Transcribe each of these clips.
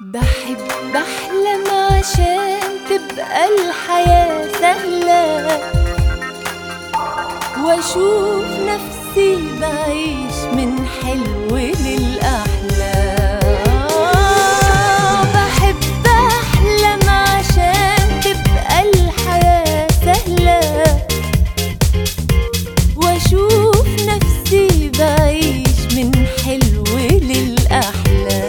بحب أحلم عشان تبقى الحياة سهلة وأشوف نفسي بعيش من حلو للأحلى بحب أحلم عشان تبقى الحياة سهلة وأشوف نفسي بعيش من حلو للأحلى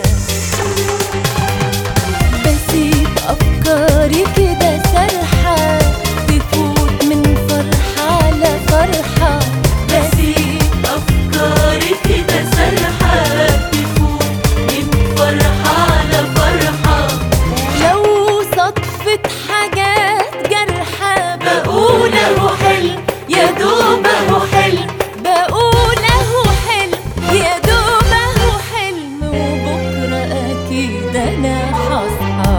بسيب أفكاري كده سرحة تفوت من فرحة لفرحة بسيب أفكاري كده سرحة تفوت من فرحة لفرحة ولو صدفت حاجات جرحة بقول أهو حلم يا دوب أهو حلم بقول أهو حلم يا دوب أهو حلم وبكرة أكيد أنا هصحى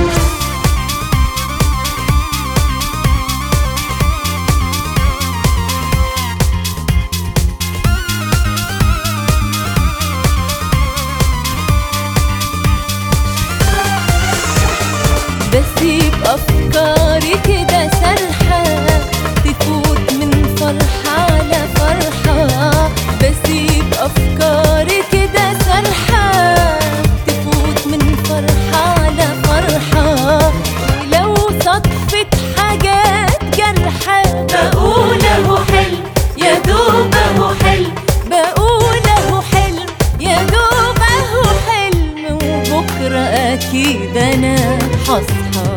بسيب أفكاري كده سرحة تفوت من فرحة لفرحة بسيب أفكاري كده سرحة تفوت من فرحة لفرحة ولو صدفت حاجات جرحة بقول أهو حلم يا دوب أهو حلم بقول أهو حلم يا دوب أهو حلم وبكرة أكيد أنا هصحى